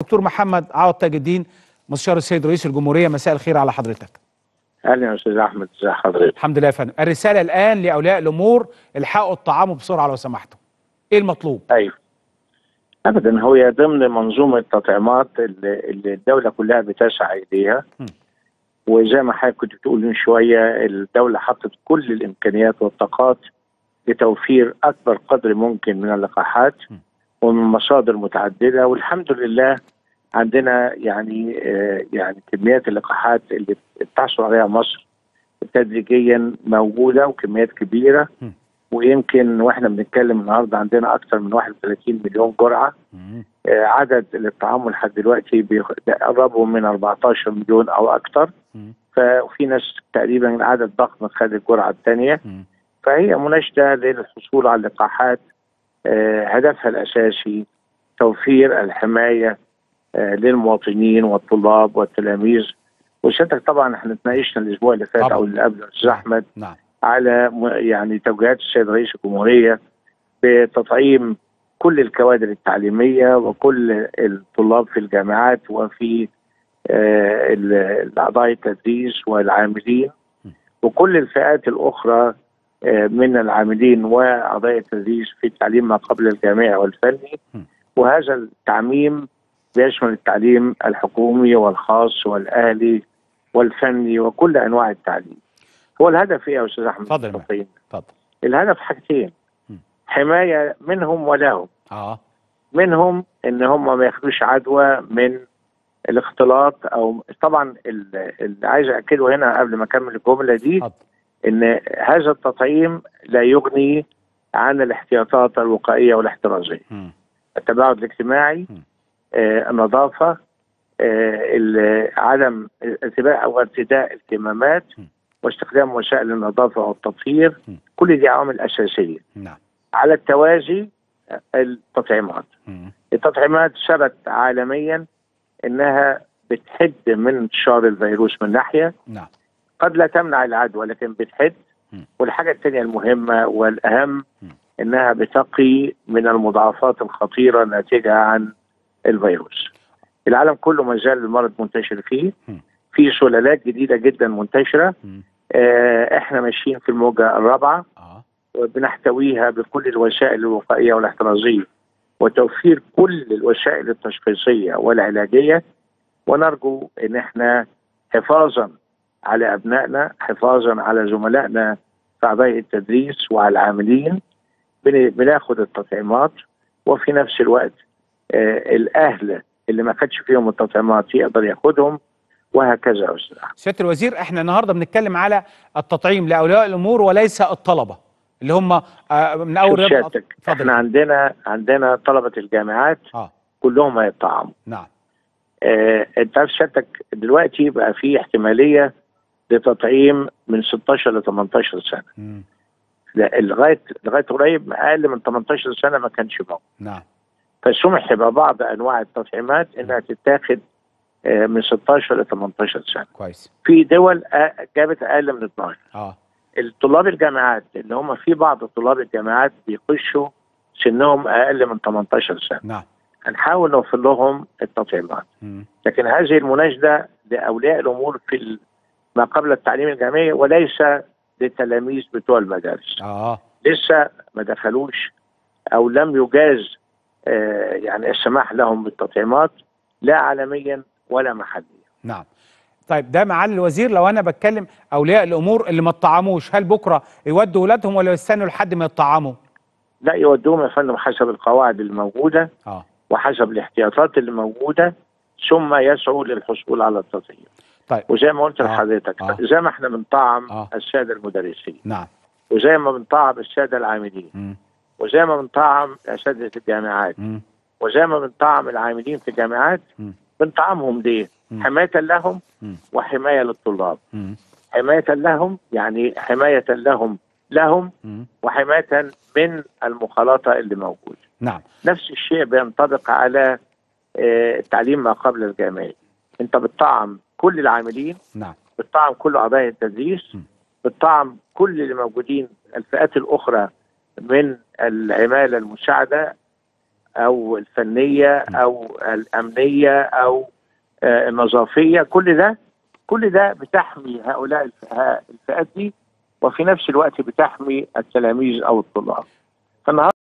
دكتور محمد عوض تاج الدين مستشار السيد رئيس الجمهوريه مساء الخير على حضرتك اهلا يا استاذ احمد ازي حضرتك الحمد لله يا فندم الرساله الان لاولياء الامور الحقوا الطعام بسرعه لو سمحتوا ايه المطلوب ايوه ابدا هو ضمن منظومه التطعيمات اللي اللي الدوله كلها بتسعى اليها م. وزي ما حضرتك كنت بتقول من شويه الدوله حطت كل الامكانيات والطاقات لتوفير اكبر قدر ممكن من اللقاحات م. ومن مصادر متعدده والحمد لله عندنا يعني آه يعني كميات اللقاحات اللي بتحصل عليها مصر تدريجيا موجوده وكميات كبيره م. ويمكن واحنا بنتكلم النهارده عندنا اكثر من 31 مليون جرعه مم. آه، عدد الطعام لحد دلوقتي بيقربوا من 14 مليون او اكثر مم. ففي ناس تقريبا عدد ضخم خد الجرعه الثانيه مم. فهي مناشده للحصول على اللقاحات آه، هدفها الاساسي توفير الحمايه آه، للمواطنين والطلاب والتلاميذ وسيادتك طبعا احنا اتناقشنا الاسبوع اللي فات طبعاً. او اللي قبله استاذ احمد نعم على م- يعني توجيهات السيد رئيس الجمهوريه بتطعيم كل الكوادر التعليميه وكل الطلاب في الجامعات وفي آه، ال- اعضاء التدريس والعاملين وكل الفئات الاخرى آه، من العاملين واعضاء التدريس في التعليم ما قبل الجامعي والفني م. وهذا التعميم بيشمل التعليم الحكومي والخاص والاهلي والفني وكل انواع التعليم هو الهدف ايه يا استاذ احمد اتفضل يا التطعيم؟ اتفضل الهدف حاجتين م. حمايه منهم ولهم اه منهم ان هم ما ياخدوش عدوى من الاختلاط او طبعا ال- اللي عايز اكده هنا قبل ما اكمل الجمله دي اتفضل ان هذا التطعيم لا يغني عن الاحتياطات الوقائيه والاحترازيه مم. التباعد الاجتماعي م. آه النظافه آه ال- عدم ارتباء او ارتداء الكمامات م. واستخدام وسائل النظافه والتطهير م. كل دي عوامل اساسيه نعم على التوازي آه، التطعيمات مم. التطعيمات ثبت عالميا انها بتحد من انتشار الفيروس من ناحيه نعم قد لا تمنع العدوى لكن بتحد م. والحاجه الثانيه المهمه والاهم م. انها بتقي من المضاعفات الخطيره الناتجه عن الفيروس. العالم كله ما زال المرض منتشر فيه م. في سلالات جديده جدا منتشره مم. آه، احنا ماشيين في الموجه الرابعه اه وبنحتويها بكل الوسائل الوقائيه والاحترازيه وتوفير كل الوسائل التشخيصيه والعلاجيه ونرجو ان احنا حفاظا على ابنائنا حفاظا على زملائنا في اعضاء التدريس وعلى العاملين بن- بناخد التطعيمات وفي نفس الوقت آه الاهل اللي ما خدش فيهم التطعيمات يقدر ياخدهم وهكذا يا استاذ أحمد. سياده الوزير احنا النهارده بنتكلم على التطعيم لاولياء الامور وليس الطلبه اللي هم آه من اول شوف رياض سيادتك اتفضل احنا عندنا عندنا طلبه الجامعات اه كلهم هيطعموا نعم آه، انت عارف سيادتك دلوقتي بقى في احتماليه لتطعيم من 16 ل 18 سنه مم. لا، لغايه لغايه قريب اقل من 18 سنه ما كانش موجود نعم فسمح ببعض انواع التطعيمات انها تتاخد آه، من 16 ل 18 سنه كويس في دول آه، جابت اقل من 12 اه الطلاب الجامعات اللي هم في بعض طلاب الجامعات بيخشوا سنهم اقل من 18 سنه نعم هنحاول نوفر لهم التطعيمات مم. لكن هذه المناشده لاولياء الامور في ال- ما قبل التعليم الجامعي وليس للتلاميذ بتوع المدارس اه لسه ما دخلوش او لم يجاز آه، يعني السماح لهم بالتطعيمات لا عالميا ولا محليا نعم طيب ده معالي الوزير لو انا بتكلم اولياء الامور اللي ما اتطعموش هل بكره يودوا ولادهم ولا يستنوا لحد ما يتطعموا لا يودوهم يا فندم حسب القواعد الموجوده اه وحسب الاحتياطات اللي موجوده ثم يسعوا للحصول على التطعيم طيب وزي ما قلت آه، لحضرتك آه. زي ما احنا بنطعم آه. الساده المدرسين نعم وزي ما بنطعم الساده العاملين مم. وزي ما بنطعم اساتذه الجامعات مم. وزي ما بنطعم العاملين في الجامعات مم. بنطعمهم ليه؟ مم. حمايه لهم مم. وحمايه للطلاب مم. حمايه لهم يعني حمايه لهم لهم مم. وحمايه من المخالطه اللي موجوده نعم نفس الشيء بينطبق على آه، التعليم ما قبل الجامعي انت بتطعم كل العاملين نعم بتطعم كل اعضاء التدريس م. بتطعم كل اللي موجودين الفئات الاخرى من العماله المساعده او الفنيه او الامنيه او آه، النظافيه كل ده كل ده بتحمي هؤلاء الف- ها- الفئات دي وفي نفس الوقت بتحمي التلاميذ او الطلاب فالنهارده